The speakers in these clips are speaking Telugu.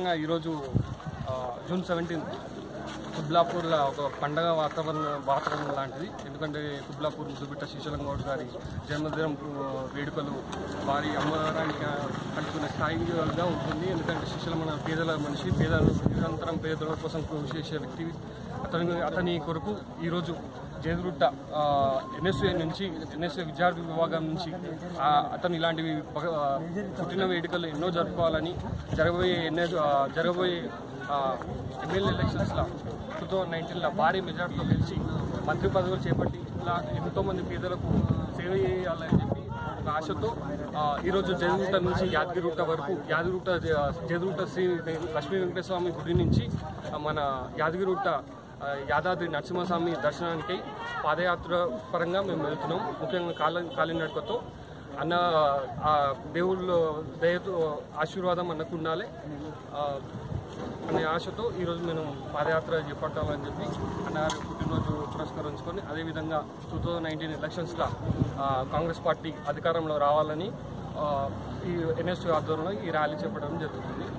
ముఖ్యంగా ఈరోజు ఆ, జూన్ సెవెంటీన్త్ కుబ్లాపూర్లో ఒక పండగ వాతావరణం వాతావరణం లాంటిది ఎందుకంటే కుబ్లాపూర్ ముద్దుబిట్ట శ్రీశైలం గౌడ్ గారి జన్మదినం ఆ, వేడుకలు వారి అమ్మడానికి కలుపుకునే స్థాయిగా ఉంటుంది ఎందుకంటే శ్రీశైలం మన పేదల మనిషి పేదలు నిరంతరం పేదల కోసం కృషి చేసే వ్యక్తి అతని అతని కొరకు ఈరోజు జయదురుట్ట ఎన్ఎస్ఏ నుంచి ఎన్ఎస్ఏ విద్యార్థి విభాగం నుంచి ఆ, అతను ఇలాంటివి పగ- ఆ, పుట్టిన వేడుకలు ఎన్నో జరుపుకోవాలని జరగబోయే ఎన్నో ఆ, జరగబోయే ఎమ్మెల్యే ఎలక్షన్స్లో టూ థౌజండ్ నైన్టీన్లో భారీ మెజార్టీతో గెలిచి మంత్రి పదవులు చేపట్టి ఇలా ఎంతోమంది పేదలకు సేవ చేయాలని చెప్పి ఒక ఆశతో ఆ, ఈరోజు జయదురుట్ట నుంచి యాదగిరిగుట్ట వరకు యాదగిరిగుట్ట జ- జయదురుట్ట శ్రీ లక్ష్మీ వెంకటేశ్వర స్వామి గుడి నుంచి ఆ, మన యాదగిరిగుట్ట ఆ, యాదాద్రి నరసింహస్వామి దర్శనానికి పాదయాత్ర పరంగా మేము వెళ్తున్నాం ముఖ్యంగా కాలి కాలినడకతో అన్న ఆ దేవుళ్ళు దయతో ఆశీర్వాదం అన్నకు ఉండాలి ఆ, అనే ఆశతో ఈరోజు మేము పాదయాత్ర చేపట్టాలని చెప్పి అన్నగారి పుట్టినరోజు పురస్కరించుకొని అదేవిధంగా టూ థౌజండ్ నైన్టీన్ ఎలక్షన్స్లో కాంగ్రెస్ పార్టీ అధికారంలో రావాలని ఆ, ఈ ఎన్ఎస్యూ ఆధ్వర్యంలో ఈ ర్యాలీ చేపట్టడం జరుగుతుంది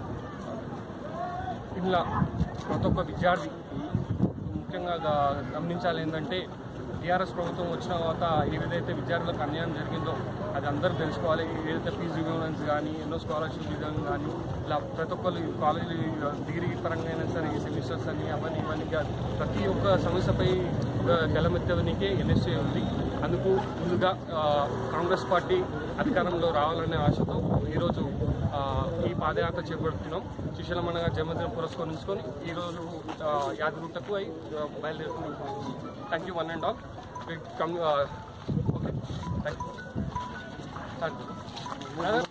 ఇలా ప్రతి ఒక్క విద్యార్థి ముఖ్యంగా గా- గమనించాలి ఏంటంటే టీఆర్ఎస్ ప్రభుత్వం వచ్చిన తర్వాత ఏదైతే విద్యార్థులకు అన్యాయం జరిగిందో అది అందరూ తెలుసుకోవాలి ఏదైతే ఫీజు రిమూవెన్స్ కానీ ఎన్నో స్కాలర్షిప్ విధానం కానీ ఇలా ప్రతి ఒక్కరు కాలేజీ డిగ్రీ పరంగా అయినా సరే సెమిస్టర్స్ అని అవన్నీ ఇవన్నీ కాదు. ప్రతి ఒక్క సమస్యపై ఆ, గలమెత్తవనికే ఎన్ఎస్ఏ ఉంది అందుకు ముందుగా ఆ, కాంగ్రెస్ పార్టీ అధికారంలో రావాలనే ఆశతో ఈరోజు ఆ, ఈ పాదయాత్ర చేపడుతున్నాం శిశలమణగా జన్మదినం పురస్కరించుకొని ఈరోజు ఆ, యాదగుట్టకు అయి ఆ, బయలుదేరుతున్నాం thank you one and all come okay thank you thank you